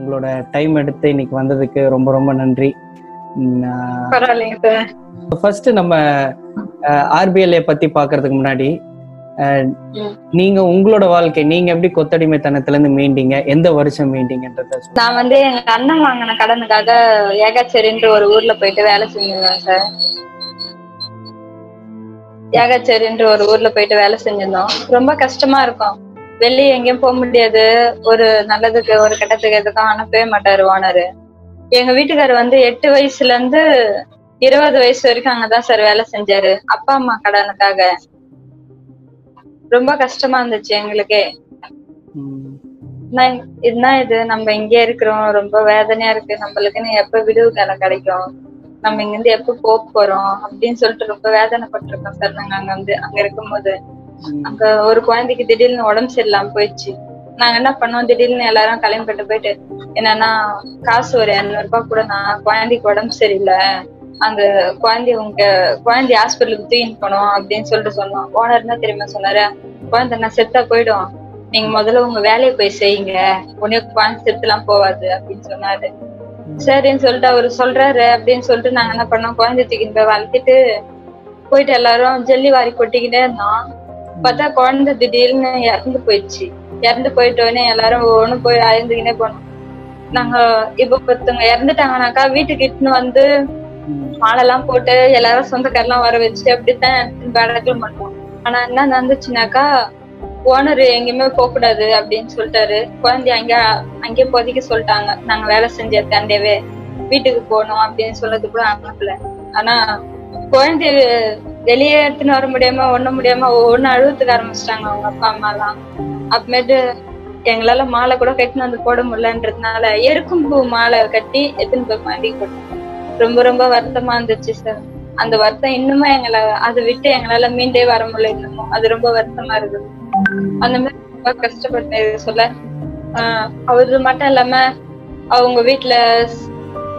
உங்களோட டைம் எடுத்து இன்னைக்கு வந்ததுக்கு ரொம்ப ரொம்ப நன்றி பரவாயில்லைங்க சார் ஃபர்ஸ்ட் நம்ம ஆர்பிஎல்ஏ பத்தி பாக்குறதுக்கு முன்னாடி அஹ், ம். நீங்க உங்களோட வாழ்க்கை நீங்க எப்படி கொத்தடிமைத்தனத்துல இருந்து மீண்டீங்க எந்த வருஷம் மீண்டீங்கன்றத சொல்லுங்க. நான் வந்து எங்க அண்ணன் வாங்கின கடனுக்காக ஏகாச்சேரின்ற ஒரு ஊர்ல போயிட்டு வேலை செஞ்சிருந்தேன் சார் ஏகாச்சேரின்ற ஒரு ஊர்ல போயிட்டு வேலை செஞ்சிருந்தோம் ரொம்ப கஷ்டமா இருக்கும் வெளியே எங்கேயும் போக முடியாது ஒரு நல்லதுக்கு ஒரு கெட்டதுக்கு எதுக்கும் அனுப்பவே மாட்டாரு ஓனரு எங்க வீட்டுக்காரர் வந்து எட்டு வயசுல இருந்து இருபது வயசு வரைக்கும் அங்கதான் சார் வேலை செஞ்சாரு அப்பா அம்மா கடனுக்காக ரொம்ப கஷ்டமா இருந்துச்சு எங்களுக்கே ம். நான் இதுதான் இது நம்ம இங்கே இருக்கிறோம் ரொம்ப வேதனையா இருக்கு நம்மளுக்குன்னு எப்ப விடுவு காலம் கிடைக்கும் நம்ம இங்க இருந்து எப்ப போக போறோம் அப்படின்னு சொல்லிட்டு ரொம்ப வேதனைப்பட்டிருக்கோம் சார் நாங்க அங்க வந்து அங்க இருக்கும்போது ம். அங்க ஒரு குழந்தைக்கு திடீர்னு உடம்பு சரியில்லாம போயிடுச்சு நாங்க என்ன பண்ணோம் திடீர்னு எல்லாரும் கிளம்பிட்டு போயிட்டு என்னன்னா காசு ஒரு இருநூறு ரூபாய் கூட நான் குழந்தைக்கு உடம்பு சரியில்லை அந்த குழந்தைய உங்க குழந்தைய ஹாஸ்பிட்டலுக்கு தூக்கிட்டு போனோம் அப்படின்னு சொல்லிட்டு சொன்னோம் ஓனர் என்ன தெரியுமா சொன்னாரு குழந்தை நான் செத்தா போயிடும் நீங்க முதல்ல உங்க வேலையை போய் செய்யுங்க உடனே குழந்தை செத்துலாம் போவாது அப்படின்னு சொன்னாரு சரின்னு சொல்லிட்டு அவரு சொல்றாரு அப்படின்னு சொல்லிட்டு நாங்க என்ன பண்ணோம் குழந்தை தூக்கிட்டு போய் வளர்த்திட்டு போயிட்டு எல்லாரும் ஜல்லி வாரி கொட்டிக்கிட்டே இருந்தோம் பார்த்தா குழந்தை திடீர்னு இறந்து போயிடுச்சு இறந்து போயிட்ட உடனே எல்லாரும் ஒவ்வொன்னு போய் அழுந்துக்கினே போனோம் நாங்க இப்ப ஒருத்தவங்க இறந்துட்டாங்கனாக்கா வீட்டுக்கு இட்டுன்னு வந்து ம். மாலைலாம் போட்டு எல்லாரும் சொந்தக்காரெல்லாம் வர வச்சு அப்படித்தான் வேலைகள் பண்ணுவோம் ஆனா என்ன நடந்துச்சுனாக்கா ஓனர் எங்கேயுமே போக கூடாது அப்படின்னு சொல்லிட்டாரு குழந்தைய அங்க அங்கேயே பொதிக்க சொல்லிட்டாங்க நாங்க வேலை செஞ்ச தண்டவே வீட்டுக்கு போகணும் அப்படின்னு சொன்னது கூட அனுப்பல ஆனா குழந்தைய வெளியே எடுத்துன்னு வர முடியாம ஒண்ணும் முடியாம ஒண்ணு அழுவத்துக்கு ஆரம்பிச்சிட்டாங்க அவங்க அப்பா அம்மா எல்லாம் அப்புறமேட்டு எங்களால மாலை கூட கட்டின்னு வந்து போட முடியலன்றதுனால எருக்கும்பூ மாலை கட்டி எடுத்துன்னு போய் குழந்தைக்கு போட்டோம் ரொம்ப ரொம்ப வருத்தமா இருந்துச்சு சார் அந்த வருத்தம் இன்னுமே எங்களை அதை விட்டு எங்களால மீண்டே வர முடியல இன்னமும் அது ரொம்ப வருத்தமா இருக்குது அந்த மாதிரி ரொம்ப கஷ்டப்பட்டேன் இது சொல்ல ஆஹ் அவரு மட்டும் இல்லாம அவங்க வீட்டுல ஸ்-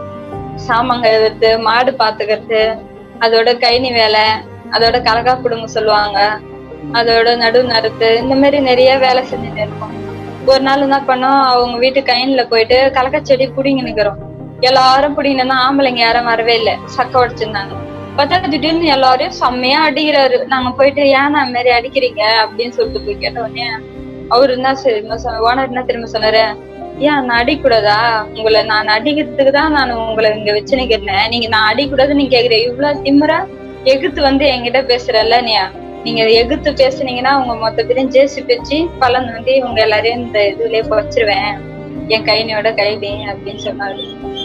சாமான் கழுவுறது மாடு பாத்துக்கிறது அதோட கைனி வேலை அதோட கலகா புடுங்க சொல்லுவாங்க அதோட நடு நறுத்து இந்த மாதிரி நிறைய வேலை செஞ்சுட்டு இருக்கோம் ஒரு நாள் என்ன பண்ணோம் அவங்க வீட்டு கைனில போயிட்டு கலக்கா செடி புடிங்க நிக்கிறோம் எல்லாரும் புடிங்கன்னா ஆம்பளைங்க யாரும் வரவே இல்லை சக்க உடைச்சிருந்தாங்க பார்த்தா திடீர்னு எல்லாரையும் செம்மையா அடிக்கிறாரு நாங்க போயிட்டு ஏன் அந்த மாதிரி அடிக்கிறீங்க அப்படின்னு சொல்லிட்டு போய் கேட்ட உடனே அவரு என்ன தெரியுமா ஓனர் என்ன தெரியுமா சொன்னாரு ஏன் நான் அடிக்கூடாதா உங்களை நான் அடிக்கிறதுக்கு தான் நான் உங்களை இங்க வச்சு நிக்கிறேன் நீங்க நான் அடிக்கூடாதுன்னு நீங்க கேக்குறேன் இவ்வளவு திமிரா எகுத்து வந்து என்கிட்ட பேசுறல்ல நீ நீங்க எகுத்து பேசுனீங்கன்னா உங்க மொத்த பேரையும் ஜேசி வச்சு பலன் வந்து இவங்க எல்லாரையும் இந்த இதுலயே வச்சிருவேன் என் கைனியோட கைலி அப்படின்னு சொன்னாரு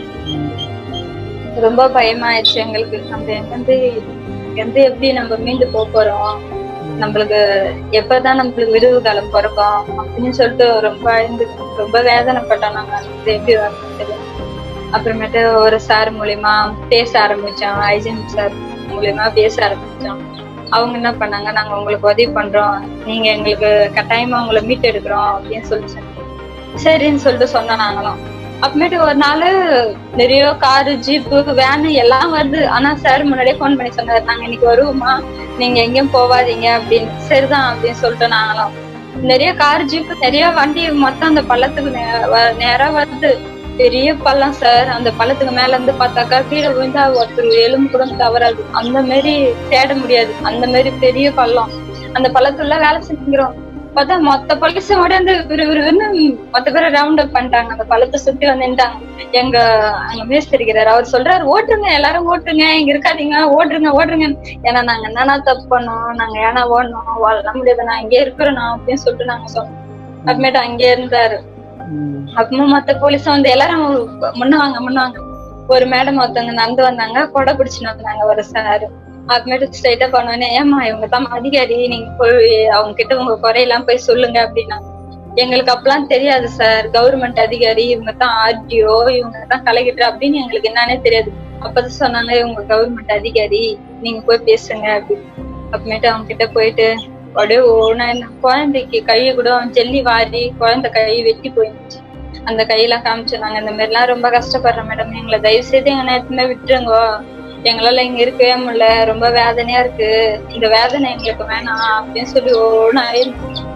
ரொம்ப பயமாயிடுச்சு எங்களுக்கு நம்ம எங்கிருந்து எந்த எப்படி நம்ம மீண்டு போக போறோம் நம்மளுக்கு எப்பதான் நம்மளுக்கு விடுவு காலம் பிறக்கும் அப்படின்னு சொல்லிட்டு ரொம்ப அழுந்து ரொம்ப வேதனைப்பட்டோம் நாங்க அது எப்படி வரணும் தெரியும் அப்புறமேட்டு ஒரு சார் மூலியமா பேச ஆரம்பிச்சோம் ஐஜன் சார் மூலியமா பேச ஆரம்பிச்சோம் அவங்க என்ன பண்ணாங்க நாங்க உங்களுக்கு உதவி பண்றோம் நீங்க எங்களுக்கு கட்டாயமா உங்களை மீட் எடுக்கிறோம் அப்படின்னு சொல்லி சொன்னாங்க. சரின்னு சொல்லிட்டு சொன்னோம் நாங்களும் அப்புறமேட்டு ஒரு நாள் நிறைய காரு ஜீப்பு வேனு எல்லாம் வருது ஆனா சார் முன்னாடியே ஃபோன் பண்ணி சொன்னாரு நாங்க இன்னைக்கு வருவோமா நீங்க எங்கேயும் போவாதீங்க அப்படின்னு சரிதான் அப்படின்னு சொல்லிட்டு நாங்களும் நிறைய கார் ஜீப்பு நிறைய வண்டி மொத்தம் அந்த பள்ளத்துக்கு நே- வ- நேரா வருது பெரிய பள்ளம் சார் அந்த பள்ளத்துக்கு மேல இருந்து பார்த்தாக்கா கீழே விழுந்தா ஒருத்தர் எலும்பு கூட தவறாது அந்த மாதிரி தேட முடியாது அந்த மாதிரி பெரிய பள்ளம் அந்த பள்ளத்துள்ள வேலை செஞ்சுக்கிறோம் பார்த்தா மொத்த பள்ளத்தை உடந்து விறு விறுவிறுன்னு மொத்த பேரை ரவுண்ட் அப் பண்ணிட்டாங்க அந்த பள்ளத்தை சுத்தி வந்து நின்னுட்டாங்க எங்க அங்க மேஸ்திரிக்கிறாரு அவர் சொல்றாரு ஓட்டுங்க எல்லாரும் ஓட்டுங்க இங்க இருக்காதீங்க ஓட்டுருங்க ஓட்டுருங்க ஏன்னா நாங்க என்னன்னா தப்பு பண்ணோம் நாங்க ஏன்னா ஓடணும் வாழ முடியாது நான் இங்கே இருக்கிறோம் அப்படின்னு சொல்லிட்டு நாங்க சொன்னோம் அப்புறமேட்டு அங்கே இருந்தாரு ம். அப்புறமா மத்த போலீஸ் வந்து எல்லாரும் முன்ன வாங்க முன்ன வாங்க ஒரு மேடம் ஒருத்தவங்க நடந்து வந்தாங்க கொடை பிடிச்சுன்னு வந்தாங்க ஒரு சார் அப்புறமேட்டு ஸ்ட்ரைட்டா பண்ணோடனே ஏமா இவங்க தான் அதிகாரி நீங்க போய் அவங்க கிட்ட உங்க குறையெல்லாம் போய் சொல்லுங்க அப்படின்னா எங்களுக்கு அப்பெல்லாம் தெரியாது சார் கவர்மெண்ட் அதிகாரி இவங்க தான் ஆர்டிஓ இவங்க தான் கலெக்டர் அப்படின்னு எங்களுக்கு என்னன்னே தெரியாது அப்பதான் சொன்னாங்க இவங்க கவர்மெண்ட் அதிகாரி நீங்க போய் பேசுங்க அப்படின்னு அப்புறமேட்டு அவங்க கிட்ட போயிட்டு அப்படியே ஒண்ணு குழந்தைக்கு கையை கூட ஜெல்லி வாரி குழந்தை கை வெட்டி போயிருந்துச்சு அந்த கையெல்லாம் காமிச்சு நாங்க இந்த மாதிரி எல்லாம் ரொம்ப கஷ்டப்படுறோம் மேடம் எங்களை தயவு செய்து எங்க நேரத்துல விட்டுருங்க எங்களால இங்க இருக்கவே முடியல ரொம்ப வேதனையா இருக்கு இந்த வேதனை எங்களுக்கு வேணாம் அப்படின்னு சொல்லி ஒவ்வொன்னு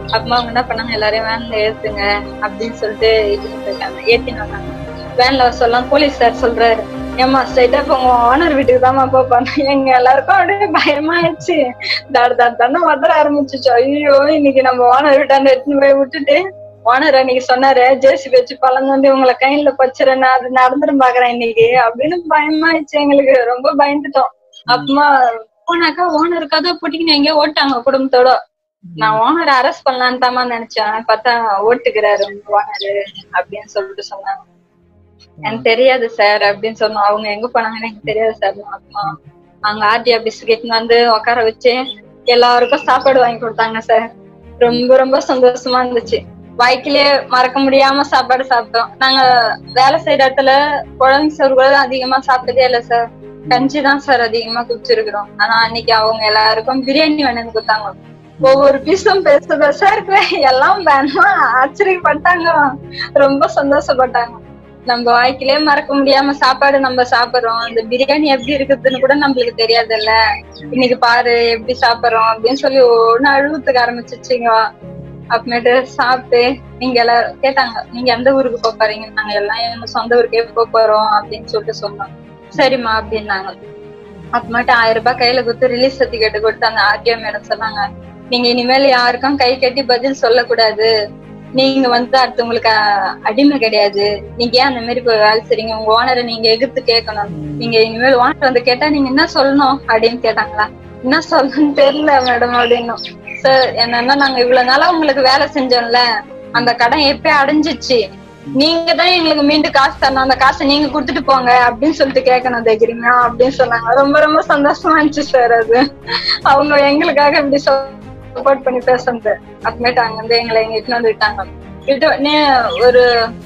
அப்புறமா அவங்க என்ன பண்ணாங்க எல்லாரையும் வேன்ல ஏத்துங்க அப்படின்னு சொல்லிட்டு ஏத்திட்டு போயிட்டாங்க ஏத்தின்னு வந்தாங்க வேன்ல சொல்லலாம் போலீஸ் சார் சொல்றாரு ஏமா ஸ்ட்ரைட்டா இப்போ உங்க ஓனர் வீட்டுக்கு தான்மா போப்பாங்க எங்க எல்லாருக்கும் அப்படியே பயமா ஆயிடுச்சு தட தட தண்ணி மதுர ஆரம்பிச்சிச்சு ஐயோ இன்னைக்கு நம்ம ஓனர் வீட்டாண்ட எடுத்துன்னு போய் விட்டுட்டு ஓனர் அன்னைக்கு சொன்னாரு ஜேசி வச்சு பழம் வந்து உங்களை கையில பச்சுறேன் அது நடந்துரும் பாக்குறேன் இன்னைக்கு அப்படின்னு பயமாயிடுச்சு எங்களுக்கு ரொம்ப பயந்துட்டோம் அப்புறமா போனாக்கா ஓனர் கதை போட்டிக்கின்னு எங்கேயோ ஓட்டாங்க குடும்பத்தோட நான் ஓனர் அரெஸ்ட் பண்ணலான்னு தாமா நினைச்சேன் ஆனா பார்த்தா ஓட்டுக்கிறாரு ஓனர் அப்படின்னு சொல்லிட்டு சொன்னாங்க எனக்கு தெரியாது சார் அப்படின்னு சொன்னோம் அவங்க எங்க போனாங்கன்னு எனக்கு தெரியாது சார் அப்புறமா அங்க ஆர்டி ஆபீஸ் கிட்ட வந்து உட்கார வச்சு எல்லாருக்கும் சாப்பாடு வாங்கி கொடுத்தாங்க சார் ரொம்ப ரொம்ப சந்தோஷமா இருந்துச்சு வாய்க்கிலே மறக்க முடியாம சாப்பாடு சாப்பிட்டோம் நாங்க வேலை செய்யற இடத்துல குழந்தை சோறு கூட அதிகமா சாப்பிட்டதே இல்ல சார் கஞ்சி தான் சார் அதிகமா குடிச்சிருக்கிறோம் ஆனா அன்னைக்கு அவங்க எல்லாருக்கும் பிரியாணி வேணும்னு கொடுத்தாங்க ஒவ்வொரு பீஸும் பெருசு பெருசா இருக்கு எல்லாம் வேணுமா ஆச்சரியப்பட்டாங்க ரொம்ப சந்தோஷப்பட்டாங்க நம்ம வாழ்க்கையிலே மறக்க முடியாம சாப்பாடு நம்ம சாப்பிடுறோம் இந்த பிரியாணி எப்படி இருக்குதுன்னு கூட நம்மளுக்கு தெரியாதுல்ல இன்னைக்கு பாரு எப்படி சாப்பிடுறோம் அப்படின்னு சொல்லி ஒண்ணு அழுவத்துக்கு ஆரம்பிச்சிச்சுங்க அப்புறமேட்டு சாப்பிட்டு நீங்க எல்லாரும் கேட்டாங்க நீங்க எந்த ஊருக்கு போக போறீங்க நாங்க எல்லாம் எங்க சொந்த ஊருக்கே போக போறோம் அப்படின்னு சொல்லிட்டு சொன்னோம் சரிம்மா அப்படின்னாங்க அப்புறமேட்டு ஆயிரம் ரூபாய் கையில கொடுத்து ரிலீஸ் சர்டிபிகேட் கொடுத்து அந்த ஆர்டிஓ மேடம் சொன்னாங்க நீங்க இனிமேல் யாருக்கும் கை கட்டி பதில் சொல்லக்கூடாது நீங்க வந்து அடுத்தவங்களுக்கு அ- அடிமை கிடையாது நீங்க ஏன் அந்த மாதிரி போய் வேலை செய்றீங்க உங்க ஓனரை நீங்க எதிர்த்து கேட்கணும் நீங்க இனிமேல் ஓனர் வந்து கேட்டா நீங்க என்ன சொல்லணும் அப்படின்னு கேட்டாங்களா என்ன சொல்லணும்னு தெரியல மேடம் அப்படின்னும் சார் என்னன்னா நாங்க இவ்வளவு நாளா உங்களுக்கு வேலை செஞ்சோம்ல அந்த கடன் எப்பயே அடைஞ்சிச்சு நீங்க தான் எங்களுக்கு மீண்டும் காசு தரணும் அந்த காசை நீங்க கொடுத்துட்டு போங்க அப்படின்னு சொல்லிட்டு கேட்கணும் தைக்கிறீங்க அப்படின்னு சொன்னாங்க ரொம்ப ரொம்ப சந்தோஷமா இருந்துச்சு சார் அது அவங்க எங்களுக்காக இப்படி சப்போர்ட் பண்ணி பேசுறது அப்புறமேட்டு அங்க வந்து எங்களை எங்க இட்டுன்னு வந்து விட்டாங்க விட்டு உடனே ஒரு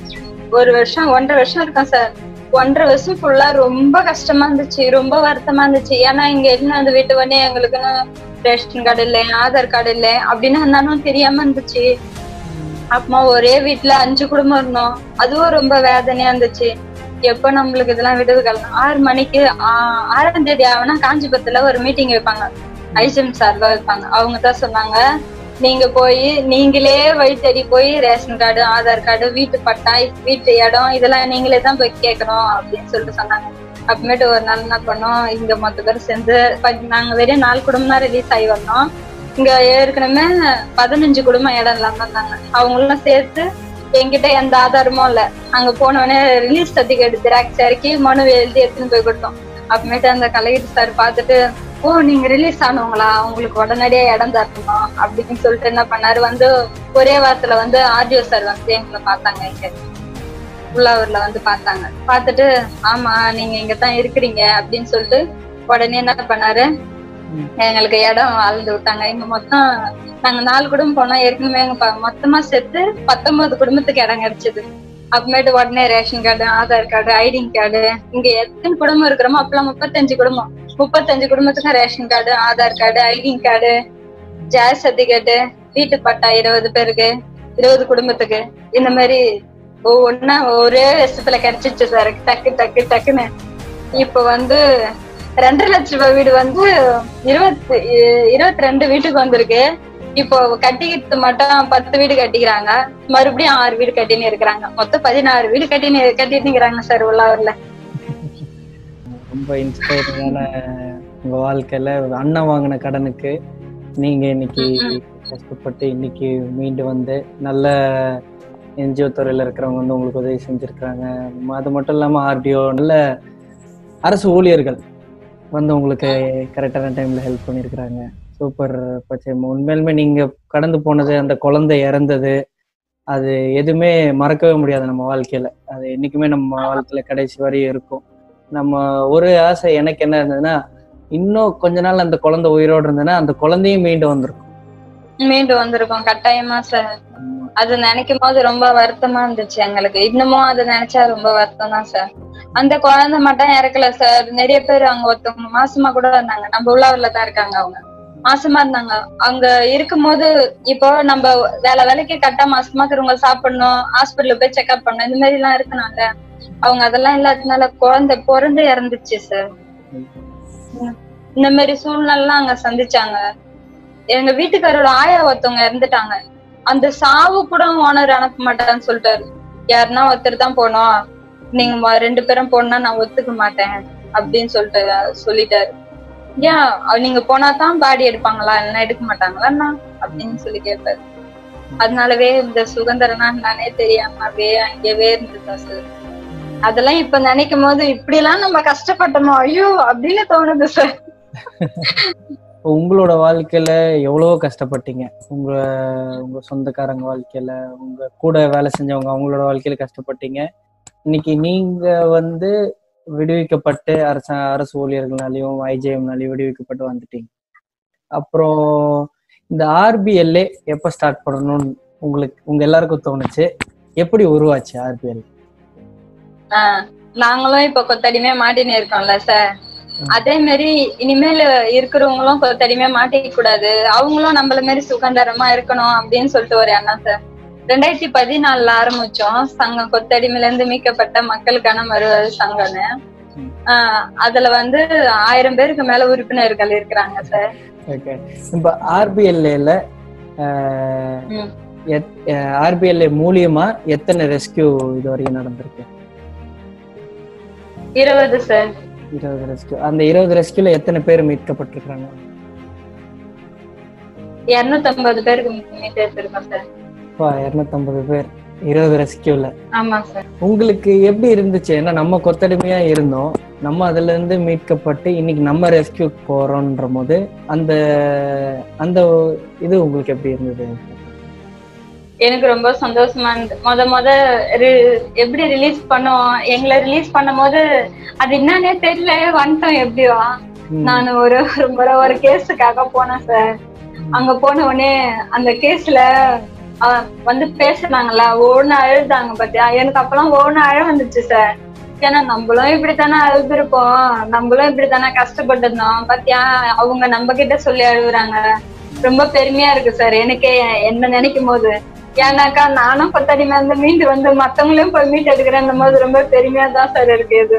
ஒரு வருஷம் ஒன்றரை வருஷம் இருக்கும் சார் ஒன்றரை வருஷம் ஃபுல்லா ரொம்ப கஷ்டமா இருந்துச்சு ரொம்ப வருத்தமா இருந்துச்சு ஏன்னா இங்க இட்டுன்னு வந்து விட்டு உடனே எங்களுக்குன்னு ரேஷன் கார்டு இல்லை ஆதார் கார்டு இல்லை அப்படின்னு இருந்தாலும் தெரியாம இருந்துச்சு அப்புறமா ஒரே வீட்டுல அஞ்சு குடும்பம் இருந்தோம் அதுவும் ரொம்ப வேதனையா இருந்துச்சு எப்ப நம்மளுக்கு இதெல்லாம் விடுவு காலம் ஆறு மணிக்கு ஆ- ஆறாம் தேதி ஆகுனா காஞ்சிபுரத்துல ஒரு மீட்டிங் வைப்பாங்க ஐஜிஎம் சார்பா வைப்பாங்க அவங்க தான் சொன்னாங்க நீங்க போய் நீங்களே வழி தேடி போய் ரேஷன் கார்டு ஆதார் கார்டு வீட்டு பட்டா வீட்டு இடம் இதெல்லாம் நீங்களே தான் போய் கேட்கணும் அப்படின்னு சொல்லிட்டு சொன்னாங்க அப்புறமேட்டு ஒரு நாள் என்ன பண்ணோம் இங்க மொத்த பேர் சேர்ந்து ப- நாங்க வெறும் நாலு குடும்பம் தான் ரிலீஸ் ஆகி வந்தோம் இங்க ஏற்கனவே பதினஞ்சு குடும்பம் இடம் இல்லாம இருந்தாங்க அவங்களும் சேர்த்து என்கிட்ட எந்த ஆதாரமும் இல்ல அங்க போனோடனே ரிலீஸ் சர்டிபிகேட் ஜெராக்ஸ் இறக்கி மனு எழுதி எடுத்துன்னு போய் கொடுத்தோம் அப்புறமேட்டு அந்த கலெக்டர் சார் பார்த்துட்டு ஓ நீங்க ரிலீஸ் ஆனவங்களா உங்களுக்கு உடனடியா இடம் தரணும் அப்படின்னு சொல்லிட்டு என்ன பண்ணாரு வந்து ஒரே வாரத்துல வந்து ஆர்டிஓ சார் வந்து எங்களை பார்த்தாங்க இங்க உள்ளாவூர்ல வந்து பார்த்தாங்க பார்த்துட்டு ஆமா நீங்க இங்க தான் இருக்கிறீங்க அப்படின்னு சொல்லிட்டு உடனே என்ன பண்ணாரு எங்களுக்கு இடம் அளந்து விட்டாங்க இங்க மொத்தம் நாங்க நாலு குடும்பம் போனோம் ஏற்கனவே எங்க ப- மொத்தமா சேர்த்து பத்தொன்பது குடும்பத்துக்கு இடம் கிடைச்சது அப்புறமேட்டு உடனே ரேஷன் கார்டு ஆதார் கார்டு ஐடிங் கார்டு இங்க எத்தனை குடும்பம் இருக்கிறோமோ அப்பெல்லாம் முப்பத்தஞ்சு குடும்பம் முப்பத்தஞ்சு குடும்பத்துக்கும் ரேஷன் கார்டு ஆதார் கார்டு ஐடிங் கார்டு ஜாஸ் சர்டிபிகேட் வீட்டு பட்டா இருபது பேருக்கு இருபது குடும்பத்துக்கு இந்த மாதிரி ஒவ்வொன்னா ஒரே வருஷத்துல கிடைச்சிச்சு சார் டக்கு டக்கு டக்குன்னு இப்ப வந்து ரெண்டரை லட்ச ரூபாய் வீடு வந்து இருபத்தி இருபத்தி ரெண்டு வீட்டுக்கு வந்திருக்கு இப்போ கட்டிக்கிட்டு மட்டும் பத்து வீடு கட்டிக்கிறாங்க மறுபடியும் ஆறு வீடு கட்டின்னு இருக்கிறாங்க மொத்தம் பதினாறு வீடு கட்டின்னு கட்டிட்டு இருக்கிறாங்க சார் உள்ளாவூர்ல ரொம்ப இன்ஸ்பைரிங்கான உங்க வாழ்க்கையில அண்ணன் வாங்கின கடனுக்கு நீங்க இன்னைக்கு கஷ்டப்பட்டு இன்னைக்கு மீண்டு வந்து நல்ல என்ஜிஓ துறையில இருக்கிறவங்க வந்து உங்களுக்கு உதவி செஞ்சிருக்கிறாங்க ம- அது மட்டும் இல்லாம ஆர்டிஓ நல்ல அரசு ஊழியர்கள் வந்து உங்களுக்கு கரெக்டான டைம்ல ஹெல்ப் பண்ணியிருக்கிறாங்க சூப்பர் பச்சையம்மா உண்மையிலுமே நீங்க கடந்து போனது அந்த குழந்தை இறந்தது அது எதுவுமே மறக்கவே முடியாது நம்ம வாழ்க்கையில அது என்னைக்குமே நம்ம வாழ்க்கையில கடைசி வரையும் இருக்கும் நம்ம ஒரு ஆசை எனக்கு என்ன இருந்ததுன்னா இன்னும் கொஞ்ச நாள் அந்த குழந்தை உயிரோடு இருந்ததுன்னா அந்த குழந்தையும் மீண்டு வந்திருக்கும் மீண்டும் வந்திருக்கோம் கட்டாயமா சார் அது நினைக்கும் போது ரொம்ப வருத்தமா இருந்துச்சு எங்களுக்கு இன்னமும் அதை நினைச்சா ரொம்ப வருத்தம் தான் சார் அந்த குழந்தை மட்டும் இறக்கல சார் நிறைய பேர் அங்க ஒருத்தவங்க மாசமா கூட இருந்தாங்க நம்ம உள்ளாவூர்ல தான் இருக்காங்க அவங்க மாசமா இருந்தாங்க அங்க இருக்கும்போது இப்போ நம்ம வேலை வேலைக்கு கரெக்டா மாசமா இருக்கிறவங்க சாப்பிடணும் ஹாஸ்பிட்டல்ல போய் செக்அப் பண்ணணும் இந்த மாதிரி எல்லாம் இருக்கனால அவங்க அதெல்லாம் இல்லாததுனால குழந்தை பிறந்து இறந்துச்சு சார் இந்த மாதிரி சூழ்நிலை அங்க சந்திச்சாங்க எங்க வீட்டுக்காரோட ஆயா ஒருத்தவங்க இறந்துட்டாங்க அந்த சாவு கூட ஓனர் அனுப்ப மாட்டேன்னு சொல்லிட்டாரு யாருன்னா ஒருத்தர் தான் போனோம் நீங்க ம- ரெண்டு பேரும் போனா நான் ஒத்துக்க மாட்டேன் அப்படின்னு சொல்லிட்டு சொல்லிட்டாரு ஏன் அவ- நீங்க போனா தான் பாடி எடுப்பாங்களா இல்லைன்னா எடுக்க மாட்டாங்களா அப்படின்னு சொல்லி கேட்பாரு அதனாலவே இந்த சுதந்திரனா நானே தெரியாம அப்படியே அங்கேயே இருந்துட்டேன் சார் அதெல்லாம் இப்ப நினைக்கும் போது இப்படி எல்லாம் நம்ம கஷ்டப்பட்டோமோ ஐயோ அப்படின்னு தோணுது சார் இப்போ உங்களோட வாழ்க்கையில எவ்வளவோ கஷ்டப்பட்டீங்க உங்க உங்க சொந்தக்காரங்க வாழ்க்கையில உங்க கூட வேலை செஞ்சவங்க அவங்களோட வாழ்க்கையில கஷ்டப்பட்டீங்க இன்னைக்கு நீங்க வந்து விடுவிக்கப்பட்டு அரச அரசு ஊழியர்களாலையும் ஐஜேஎம்னாலையும் விடுவிக்கப்பட்டு வந்துட்டீங்க அப்புறம் இந்த ஆர்பிஎல்ஏ எப்ப ஸ்டார்ட் பண்ணணும்னு உங்களுக்கு உங்க எல்லாருக்கும் தோணுச்சு எப்படி உருவாச்சு ஆர்பிஎல் ஆஹ் நாங்களும் இப்ப கொத்தடிமையா மாட்டின்னு இருக்கோம்ல சார் அதே மாதிரி இனிமேல் இருக்கிறவங்களும் கொத்தடிமையா மாட்டிக்க கூடாது அவங்களும் நம்மள மாதிரி சுதந்திரமா இருக்கணும் அப்படின்னு சொல்லிட்டு ஒரு எண்ணம் சார் ரெண்டாயிரத்தி பதினாலுல ஆரம்பிச்சோம் சங்கம் கொத்தடிமையில இருந்து மீட்கப்பட்ட மக்களுக்கான மறுவாழ்வு சங்கம்னு ம். ஆஹ் அதுல வந்து ஆயிரம் பேருக்கு மேல உறுப்பினர்கள் இருக்கிறாங்க சார் ஓகே இப்போ ஆர்பிஎல்ஏல ம். ஆர்பிஎல்ஏ மூலியமா எத்தனை ரெஸ்கியூ இது வரைக்கும் நடந்திருக்கு இருபது சார் இருபது ரெஸ்கியூ அந்த இருபது ரெஸ்கியூல எத்தனை பேர் மீட்கப்பட்டிருக்காங்க இருநூத்தி ஐம்பது பேருக்கு மீட் எடுத்திருக்கோம் சார் அப்பா இரநூத்தம்பது பேர் இருபது ரெஸ்கியூல ஆமா சார் உங்களுக்கு எப்படி இருந்துச்சு ஏன்னா நம்ம கொத்தடிமையா இருந்தோம் நம்ம அதுல இருந்து மீட்கப்பட்டு இன்னைக்கு நம்ம ரெஸ்கியூ போறோம்ன்ற போது அந்த அந்த இது உங்களுக்கு எப்படி இருந்தது எனக்கு ரொம்ப சந்தோஷமா இருந்தது முத முத ரி- எப்படி ரிலீஸ் பண்ணோம் எங்களை ரிலீஸ் பண்ணும் போது அது என்னன்னே தெரியல வந்துட்டோம் எப்படியோ ம். நான் ஒரு ஒரு முறை ஒரு கேஸுக்காக போனேன் சார் அங்க போன உடனே அந்த கேஸ்ல வந்து பேசுனாங்கல்ல ஒவ்வொன்னு அழுதாங்க பாத்தியா எனக்கு அப்பெல்லாம் ஒவ்வொன்னு அழ வந்துச்சு சார் ஏன்னா நம்மளும் இப்படித்தானே அழுதுருப்போம் நம்மளும் இப்படித்தானே கஷ்டப்பட்டு இருந்தோம் பாத்தியா அவங்க நம்ம கிட்ட சொல்லி அழுகுறாங்க ரொம்ப பெருமையா இருக்கு சார் எனக்கே என்ன நினைக்கும் போது ஏன்னாக்கா நானும் கொத்தடிமை வந்து மீண்டு வந்து மத்தவங்களையும் போய் மீட்டு எடுக்கிறேன் போது ரொம்ப பெருமையா தான் சார் இருக்கு இது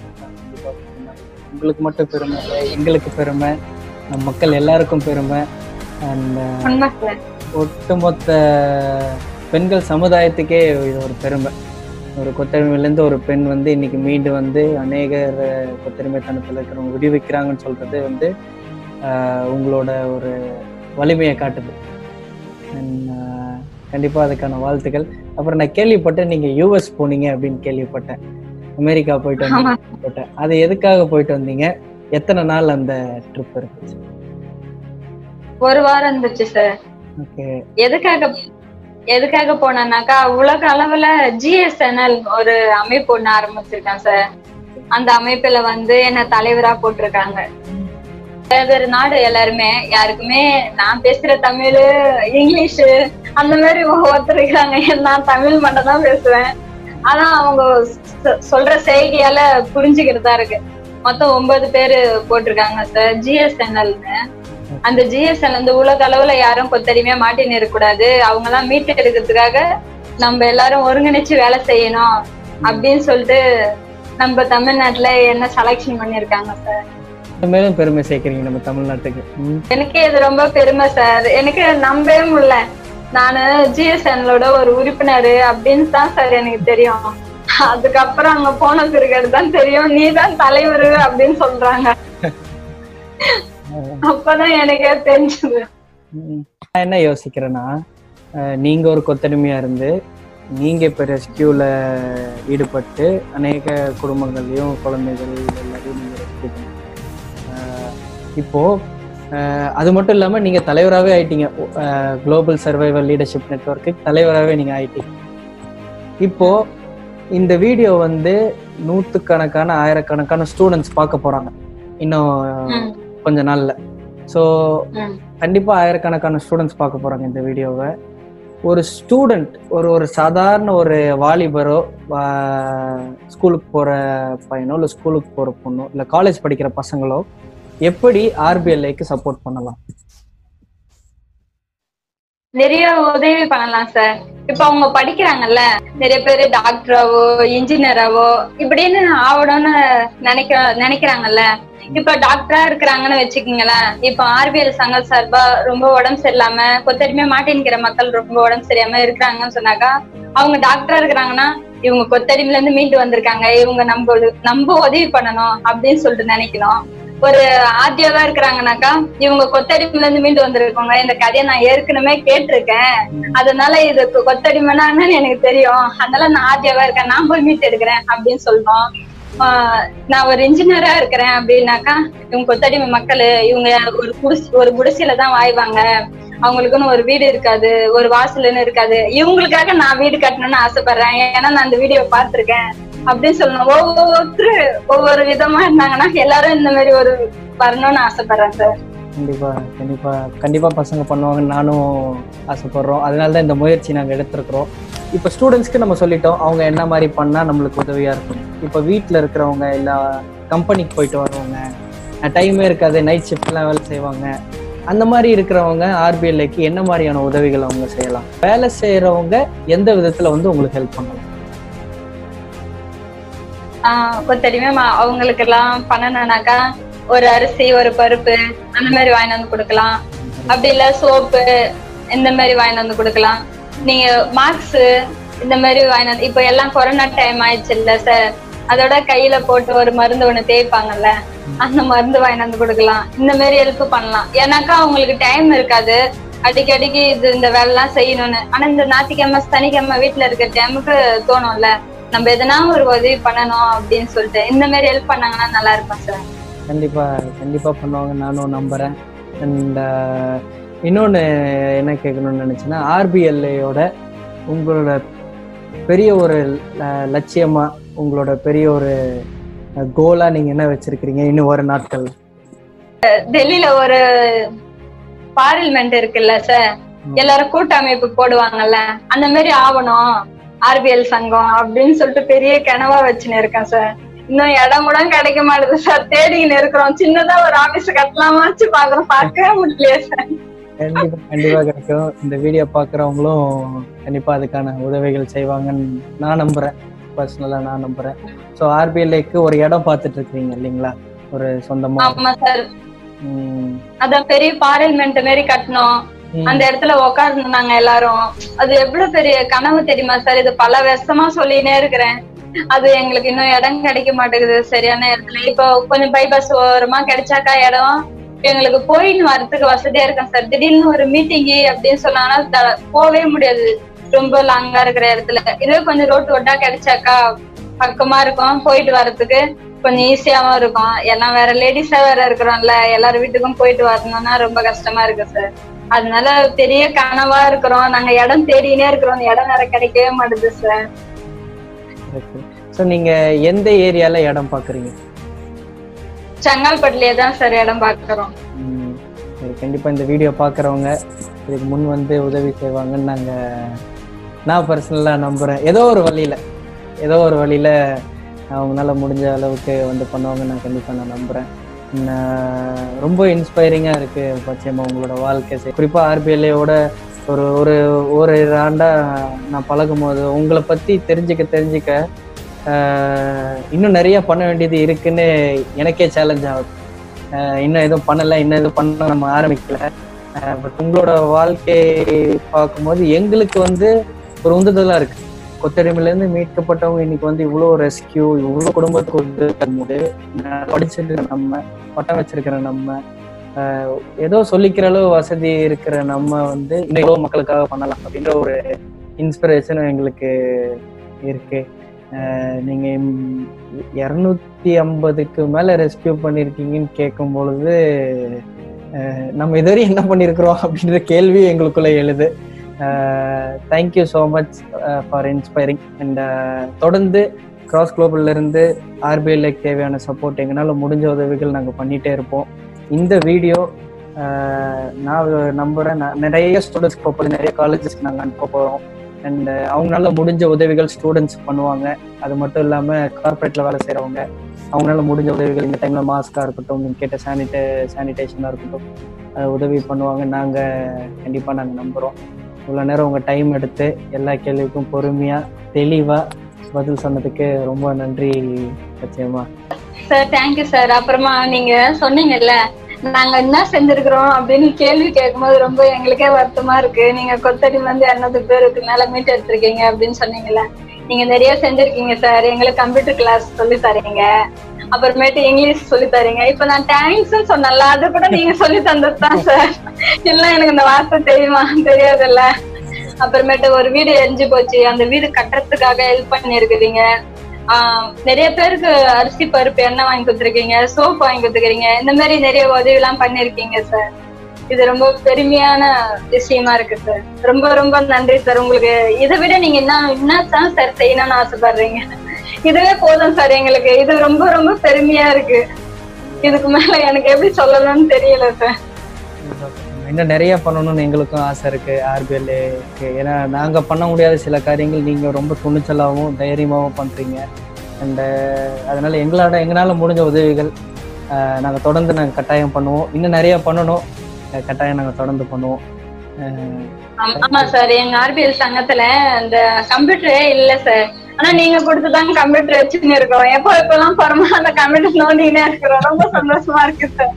உங்களுக்கு மட்டும் பெருமை இல்லை எங்களுக்கு பெருமை நம்ம மக்கள் எல்லாருக்கும் பெருமை அண்ட் உண்மை சார் ஒட்டுமொத்த பெண்கள் சமுதாயத்துக்கே இது ஒரு பெருமை ஒரு கொத்தடிமையிலேருந்து ஒரு பெண் வந்து இன்னைக்கு மீண்டு வந்து அநேகர் கொத்தடிமைத்தனத்தில் இருக்கிறவங்க விடுவிக்கிறாங்கன்னு சொல்றது வந்து ஆஹ், உங்களோட ஒரு வலிமையை காட்டுது And, ஆஹ், கண்டிப்பா அதுக்கான வாழ்த்துக்கள் அப்புறம் நான் கேள்விப்பட்டேன் நீங்க யூஎஸ் போனீங்க அப்படின்னு கேள்விப்பட்டேன் அமெரிக்கா போயிட்டு வந்து ஆமா கேள்விப்பட்டேன் அது எதுக்காக போயிட்டு வந்தீங்க எத்தனை நாள் அந்த ட்ரிப் இருந்துச்சு ஒரு வாரம் இருந்துச்சு சார் ஓகே எதுக்காக எதுக்காக போனேன்னாக்கா உலக அளவுல ஜிஎஸ்என்எல் ஒரு அமைப்பு ஒண்ணு ஆரம்பிச்சிருக்கேன் சார் அந்த அமைப்புல வந்து என்ன தலைவரா போட்டிருக்காங்க வேறு நாடு எல்லாருமே யாருக்குமே நான் பேசுற தமிழ் இங்கிலீஷ் அந்த மாதிரி ஒருத்தருக்காங்க நான் தமிழ் மட்டும் தான் பேசுவேன் ஆனா அவங்க சொ- சொல்ற செய்தியால புரிஞ்சுக்கிறதா இருக்கு மொத்தம் ஒன்பது பேரு போட்டிருக்காங்க சார் ஜிஎஸ்என்எல்னு அந்த ஜிஎஸ்எல் வந்து உலக அளவுல யாரும் கொத்தடிமையா மாட்டின்னு இருக்கக்கூடாது அவங்க எல்லாம் மீட்டு எடுக்கிறதுக்காக நம்ம எல்லாரும் ஒருங்கிணைச்சு வேலை செய்யணும் அப்படின்னு சொல்லிட்டு நம்ம தமிழ்நாட்டுல என்ன செலக்ஷன் பண்ணிருக்காங்க சார் மேலும் பெருமை சேர்க்கிறீங்க நம்ம தமிழ்நாட்டுக்கு ம். எனக்கே இது ரொம்ப பெருமை சார் எனக்கு நம்பவே முடியல நானு ஜிஎஸ்என்லோட ஒரு உறுப்பினர் அப்படின்னு தான் சார் எனக்கு தெரியும் அதுக்கப்புறம் அங்க போன பிறகு தான் தெரியும் நீ தான் தலைவர் அப்படின்னு சொல்றாங்க அப்பதான் எனக்கே தெரிஞ்சது ம். நான் என்ன யோசிக்கிறேன்னா அஹ், நீங்க ஒரு கொத்தடிமையா இருந்து நீங்க இப்ப ரெஸ்கியூல ஈடுபட்டு அநேக குடும்பங்களையும் குழந்தைகள் எல்லாரையும் நீங்க ரெஸ்கியூ பண்ணீங்க அஹ், இப்போ அஹ், அது மட்டும் இல்லாம நீங்க தலைவராகவே ஆயிட்டீங்க குளோபல் சர்வைவல் லீடர்ஷிப் நெட்வொர்க்கு தலைவராகவே நீங்க ஆயிட்டீங்க இப்போ இந்த வீடியோ வந்து நூற்றுக்கணக்கான ஆயிரக்கணக்கான ஸ்டூடெண்ட்ஸ் பார்க்க போறாங்க இன்னும் ம், கொஞ்ச நாள்ல ஸோ ம். கண்டிப்பா ஆயிரக்கணக்கான ஸ்டூடெண்ட்ஸ் பார்க்க போறாங்க இந்த வீடியோவை ஒரு ஸ்டூடெண்ட் ஒரு ஒரு சாதாரண ஒரு வாலிபரோ ஸ்கூலுக்கு போற பையனோ இல்லை ஸ்கூலுக்கு போற பொண்ணோ இல்லை காலேஜ் படிக்கிற பசங்களோ எப்படி ஆர்பிஎல்ஐக்கு சப்போர்ட் பண்ணலாம் நிறைய உதவி பண்ணலாம் சார் இப்ப அவங்க படிக்கிறாங்கல்ல நிறைய பேர் டாக்டராவோ இன்ஜினியராவோ இப்படின்னு ஆகணும்னு நினைக்க நினைக்கிறாங்கல்ல இப்ப டாக்டரா இருக்கிறாங்கன்னு வச்சுக்கீங்களேன் இப்ப ஆர்பிஎல் சங்கம் சார்பா ரொம்ப உடம்பு சரியில்லாம கொத்தடிமை மாட்டேங்கிற மக்கள் ரொம்ப உடம்பு சரியாம இருக்கிறாங்கன்னு சொன்னாக்கா அவங்க டாக்டரா இருக்கிறாங்கன்னா இவங்க கொத்தடிமைல இருந்து மீண்டு வந்திருக்காங்க இவங்க நம்ம நம்ம உதவி பண்ணணும் அப்படின்னு சொல்லிட்டு நினைக்கணும் ஒரு ஆர்டியாவா இருக்கிறாங்கனாக்கா இவங்க கொத்தடிமைல இருந்து மீண்டு வந்திருக்காங்க இந்த கதையை நான் ஏற்கனவே கேட்டிருக்கேன் அதனால இது கொ- கொத்தடிமைனா என்னன்னு எனக்கு தெரியும் அதனால நான் ஆர்டியாவா இருக்கேன் நான் போய் மீட் எடுக்கிறேன் அப்படின்னு சொல்லணும் ஆஹ் நான் ஒரு இன்ஜினியரா இருக்கிறேன் அப்படின்னாக்கா இவங்க கொத்தடிமை மக்கள் இவங்க ஒரு குடிசை ஒரு குடிசையில தான் வாய்வாங்க அவங்களுக்குன்னு ஒரு வீடு இருக்காது ஒரு வாசல்னு இருக்காது இவங்களுக்காக நான் வீடு கட்டணும்னு ஆசைப்படுறேன் ஏன்னா நான் அந்த வீடியோ பார்த்திருக்கேன் அப்படின்னு சொல்லணும் ஒவ்வொருத்தரு ஒவ்வொரு விதமா இருந்தாங்கன்னா எல்லாரும் இந்த மாதிரி ஒரு வரணும்னு ஆசைப்படுறேன் சார் கண்டிப்பா கண்டிப்பா கண்டிப்பா பசங்க பண்ணுவாங்கன்னு நானும் ஆசைப்படுறோம் அதனால தான் இந்த முயற்சி நாங்க எடுத்திருக்கிறோம் இப்போ ஸ்டூடெண்ட்ஸ்க்கு நம்ம சொல்லிட்டோம் அவங்க என்ன மாதிரி பண்ணா நம்மளுக்கு உதவியா இருக்கும் இப்போ வீட்டில் இருக்கிறவங்க இல்ல கம்பெனிக்கு போயிட்டு வரவங்க டைமே இருக்காது நைட் ஷிஃப்ட்லாம் வேலை செய்வாங்க அந்த மாதிரி இருக்கிறவங்க ஆர்பிஎல்ஐக்கு என்ன மாதிரியான உதவிகள் அவங்க செய்யலாம் வேலை செய்யறவங்க எந்த விதத்துல வந்து உங்களுக்கு ஹெல்ப் பண்ணலாம் ஆஹ் கொத்தடிமை மா- அவங்களுக்கு எல்லாம் பண்ணணும்னாக்கா ஒரு அரிசி ஒரு பருப்பு அந்த மாதிரி வாங்கிட்டு வந்து கொடுக்கலாம் அப்படி இல்ல சோப்பு இந்த மாதிரி வாங்கிட்டு வந்து கொடுக்கலாம் நீங்க மார்க்ஸ் இந்த மாதிரி வாங்கிட்டு வந்து இப்ப எல்லாம் கொரோனா டைம் ஆயிடுச்சு இல்ல சார் அதோட கையில போட்டு ஒரு மருந்து ஒண்ணு தேய்ப்பாங்கல்ல அந்த மருந்து வாங்கிட்டு வந்து கொடுக்கலாம் இந்த மாதிரி ஹெல்ப் பண்ணலாம் ஏன்னாக்கா அவங்களுக்கு டைம் இருக்காது அடிக்கடிக்கு இது இந்த வேலை எல்லாம் செய்யணும்னு ஆனா இந்த ஞாயிற்றுக்கிழமை சனிக்கிழமை வீட்டுல இருக்கிற டைமுக்கு தோணும்ல நம்ம எதனா ஒரு உதவி பண்ணணும் அப்படின்னு சொல்லிட்டு இந்த மாதிரி ஹெல்ப் பண்ணாங்கன்னா நல்லா இருக்கும் சார் கண்டிப்பா கண்டிப்பா பண்ணுவாங்க நானும் நம்புறேன் அண்ட் இன்னொன்னு என்ன கேட்கணும்னு நினைச்சேன்னா ஆர்பிஎல்ஏயோட உங்களோட பெரிய ஒரு அஹ், லட்சியமா உங்களோட பெரிய ஒரு கோலா நீங்க என்ன வச்சிருக்கிறீங்க இன்னும் ஒரு நாட்கள் டெல்லியில ஒரு பார்லிமெண்ட் இருக்குல்ல சார் எல்லாரும் கூட்டமைப்பு போடுவாங்கல்ல அந்த மாதிரி ஆகணும் ஆர்பிஎல் சங்கம் அப்படின்னு சொல்லிட்டு பெரிய கனவா வச்சுன்னு இருக்கேன் சார் இன்னும் இடம் கூட கிடைக்க மாட்டேது சார் தேடின்னு இருக்கிறோம் சின்னதா ஒரு ஆபீஸ் கட்டலாமாச்சு பாக்குறோம் பார்க்கவே முடியலையே சார் கண்டிப்பா கண்டிப்பா கிடைக்கும் இந்த வீடியோ பாக்குறவங்களும் கண்டிப்பா அதுக்கான உதவிகள் செய்வாங்கன்னு நான் நம்புறேன் பர்சனலா நான் நம்புறேன் ஸோ ஆர்பிஎல்ஏக்கு ஒரு இடம் பார்த்துட்டு இருக்கீங்க இல்லைங்களா ஒரு சொந்தமா ஆமா சார் ம், அதான் பெரிய பார்லிமெண்ட் மாதிரி கட்டணும் ம். அந்த இடத்துல உட்கார்ந்து நாங்க எல்லாரும் அது எவ்வளவு பெரிய கனவு தெரியுமா சார் இது பல வருஷமா சொல்லினே இருக்கிறேன் அது எங்களுக்கு இன்னும் இடம் கிடைக்க மாட்டேங்குது சரியான இடத்துல இப்போ கொஞ்சம் பைபாஸ் ஓரமா கிடைச்சாக்கா இடம் எங்களுக்கு போயின்னு வரதுக்கு வசதியா இருக்கும் சார் திடீர்னு ஒரு மீட்டிங் அப்படின்னு சொன்னாங்கன்னா த- போவே முடியாது ரொம்ப லாங்கா இருக்கிற இடத்துல இதுவே கொஞ்சம் ரோட்டு ஓட்டா கிடைச்சாக்கா பக்கமா இருக்கும் போயிட்டு வர்றதுக்கு கொஞ்சம் ஈஸியாவும் இருக்கும் எல்லாம் வேற லேடிஸா வேற இருக்கிறோம்ல எல்லார் வீட்டுக்கும் போயிட்டு வரணும்னா ரொம்ப கஷ்டமா இருக்கு சார் அதனால பெரிய கனவா இருக்கிறோம் நாங்க இடம் தேடினே இருக்கிறோம் அந்த இடம் வேற கிடைக்கவே மாட்டுது சார் ஸோ நீங்க எந்த ஏரியால இடம் பாக்குறீங்க செங்கால்பட்டுலயே தான் சார் இடம் பாக்குறோம் ம், சரி கண்டிப்பா இந்த வீடியோ பாக்குறவங்க இதுக்கு முன் வந்து உதவி செய்வாங்கன்னு நாங்க நான் பர்சனலா நம்புறேன் ஏதோ ஒரு வழியில ஏதோ ஒரு வழியில அவங்களால முடிஞ்ச அளவுக்கு வந்து பண்ணுவாங்க நான் கண்டிப்பா நான் நம்புறேன் நான் ரொம்ப இன்ஸ்பைரிங்கா இருக்கு பச்சையம்மா உங்களோட வாழ்க்கை செ- குறிப்பா ஆர்பிஎல்ஏவோட ஒரு ஒரு ஒரு ஆண்டா நான் பழகும் போது உங்களை பத்தி தெரிஞ்சுக்க தெரிஞ்சுக்க ஆஹ், இன்னும் நிறைய பண்ண வேண்டியது இருக்குன்னு எனக்கே சேலஞ்ச் ஆகுது ஆஹ் இன்னும் எதுவும் பண்ணல இன்னும் எதுவும் பண்ண நம்ம ஆரம்பிக்கல பட் உங்களோட வாழ்க்கை பார்க்கும்போது எங்களுக்கு வந்து ஒரு உந்துதலா இருக்கு கொத்தடிமையில இருந்து மீட்கப்பட்டவங்க இன்னைக்கு வந்து இவ்வளோ ரெஸ்கியூ இவ்வளோ குடும்பத்துக்கு உதவி தரும்போது படிச்சுட்டு நம்ம பட்டம் வச்சிருக்கிற நம்ம ஆஹ் ஏதோ சொல்லிக்கிற அளவு வசதி இருக்கிற நம்ம வந்து இன்னும் எவ்வளோ மக்களுக்காக பண்ணலாம் அப்படின்ற ஒரு இன்ஸ்பிரேஷனும் எங்களுக்கு இருக்கு ஆஹ் நீங்க இரநூத்தி ஐம்பதுக்கு மேல ரெஸ்கியூ பண்ணிருக்கீங்கன்னு கேட்கும் பொழுது அஹ் நம்ம இதுவரை என்ன பண்ணியிருக்கிறோம் அப்படின்ற கேள்வி எங்களுக்குள்ள எழுது thank you so much for inspiring and தொடர்ந்து கிராஸ் குளோபல்ல இருந்து ஆர்பிஎல்ஐக்கு தேவையான சப்போர்ட் எங்களால் முடிஞ்ச உதவிகள் நாங்கள் பண்ணிட்டே இருப்போம் இந்த வீடியோ நான் நம்புறேன் நான் நிறைய ஸ்டூடெண்ட்ஸ் போகிறது நிறைய காலேஜஸ்க்கு நாங்கள் அனுப்ப போகிறோம் அண்ட் அவங்களால முடிஞ்ச உதவிகள் ஸ்டூடெண்ட்ஸ் பண்ணுவாங்க அது மட்டும் இல்லாமல் கார்பரேட்ல வேலை செய்கிறவங்க அவங்களால முடிஞ்ச உதவிகள் இந்த டைம்ல மாஸ்கா இருக்கட்டும் நீங்க கேட்ட சானிடே சானிடேஷனா இருக்கட்டும் அஹ் உதவி பண்ணுவாங்க நாங்க கண்டிப்பா நாங்க நம்புறோம் இவ்வளோ நேரம் உங்கள் டைம் எடுத்து எல்லா கேள்விக்கும் பொறுமையாக தெளிவாக பதில் சொன்னதுக்கு ரொம்ப நன்றி பச்சையம்மா சார் தேங்க்யூ சார் அப்புறமா நீங்க சொன்னீங்கல்ல நாங்க என்ன செஞ்சிருக்கிறோம் அப்படின்னு கேள்வி கேட்கும்போது ரொம்ப எங்களுக்கே வருத்தமா இருக்கு நீங்க கொத்தடியில இருந்து எண்ணூறு பேருக்கு மேல மீட் எடுத்திருக்கீங்க அப்படின்னு சொன்னீங்கல்ல நீங்க நிறைய செஞ்சிருக்கீங்க சார் எங்களுக்கு கம்ப்யூட்டர் கிளாஸ் சொல்லி தரீங்க அப்புறமேட்டு இங்கிலீஷ் சொல்லி தரீங்க இப்ப நான் தேங்க்ஸ் சொன்னல அது கூட நீங்க சொல்லி தந்ததுதான் சார் இல்ல எனக்கு இந்த வார்த்தை தெரியுமா தெரியாதுல்ல அப்புறமேட்டு ஒரு வீடு எரிஞ்சு போச்சு அந்த வீடு கட்டுறதுக்காக ஹெல்ப் பண்ணிருக்கிறீங்க ஆஹ் நிறைய பேருக்கு அரிசி பருப்பு எண்ணெய் வாங்கி கொடுத்துருக்கீங்க சோப் வாங்கி கொடுத்துருக்கீங்க இந்த மாதிரி நிறைய உதவி எல்லாம் பண்ணிருக்கீங்க சார் இது ரொம்ப பெருமையான விஷயமா இருக்கு சார் ரொம்ப ரொம்ப நன்றி சார் உங்களுக்கு இதை விட நீங்க என்ன என்னத்தான் சார் செய்யணும்னு ஆசைப்படுறீங்க இதுவே போதும் சார் எங்களுக்கு இது ரொம்ப ரொம்ப பெருமையா இருக்கு இதுக்கு மேல எனக்கு எப்படி சொல்லணும்னு தெரியல சார் இன்னும் நிறைய பண்ணணும்னு எங்களுக்கும் ஆசை இருக்கு ஆர்பிஎல்ஏக்கு ஏன்னா நாங்க பண்ண முடியாத சில காரியங்கள் நீங்க ரொம்ப துணிச்சலாகவும் தைரியமாகவும் பண்றீங்க அண்ட் அதனால எங்களோட எங்களால முடிஞ்ச உதவிகள் அஹ், நாங்க தொடர்ந்து நாங்க கட்டாயம் பண்ணுவோம் இன்னும் நிறைய பண்ணணும் அஹ், கட்டாயம் நாங்க தொடர்ந்து பண்ணுவோம் அஹ், ஆமா- ஆமா சார் எங்க ஆர்பிஎல் சங்கத்துல அந்த கம்ப்யூட்டரே இல்ல சார் ஆனா நீங்க கொடுத்துதாங்க கம்ப்யூட்டர் வச்சுன்னு இருக்கோம் எப்போ எப்பெல்லாம் போறோமோ அந்த கம்ப்யூட்டர் நோண்டினே இருக்கிறோம் ரொம்ப சந்தோஷமா இருக்கு சார்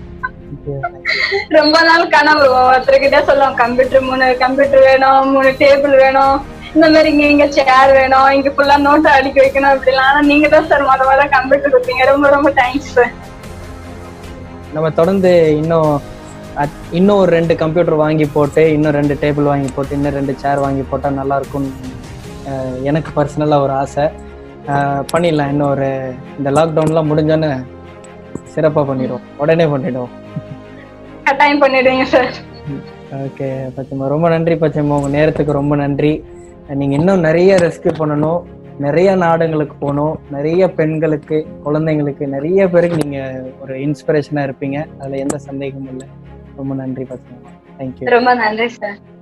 ரொம்ப நாள் கனவு ஒருத்தர்கிட்ட சொல்லுவோம் கம்ப்யூட்டர் மூணு கம்ப்யூட்டர் வேணும் மூணு டேபிள் வேணும் இந்த மாதிரி இங்க இங்க சேர் வேணும் இங்க ஃபுல்லா நோட்டை அடிக்க வைக்கணும் அப்படிலாம் ஆனா நீங்க தான் சார் முத முத கம்ப்யூட்டர் கொடுத்தீங்க ரொம்ப ரொம்ப தேங்க்ஸ் சார் நம்ம தொடர்ந்து இன்னும் அட்- இன்னும் ஒரு ரெண்டு கம்ப்யூட்டர் வாங்கி போட்டு இன்னும் ரெண்டு டேபிள் வாங்கி போட்டு இன்னும் ரெண்டு சேர் வாங்கி போட்டால் நல்லா இருக்கும்னு அஹ், எனக்கு பர்சனலாக ஒரு ஆசை அஹ், பண்ணிடலாம் இன்னும் ஒரு இந்த லாக்டவுன்லாம் முடிஞ்சோன்னு சிறப்பாக பண்ணிடுவோம் உடனே பண்ணிடுவோம் கட்டாயம் பண்ணிடுவீங்க சார் ஓகே பச்சைம்மா ரொம்ப நன்றி பச்சைம்மா உங்கள் நேரத்துக்கு ரொம்ப நன்றி நீங்கள் இன்னும் நிறைய ரெஸ்கியூ பண்ணணும் நிறைய நாடுங்களுக்கு போகணும் நிறைய பெண்களுக்கு குழந்தைங்களுக்கு நிறைய பேருக்கு நீங்கள் ஒரு இன்ஸ்பிரேஷனாக இருப்பீங்க அதில் எந்த சந்தேகமும் இல்லை ரொம்ப நன்றி பச்சைம்மா தேங்க்யூ ரொம்ப நன்றி சார்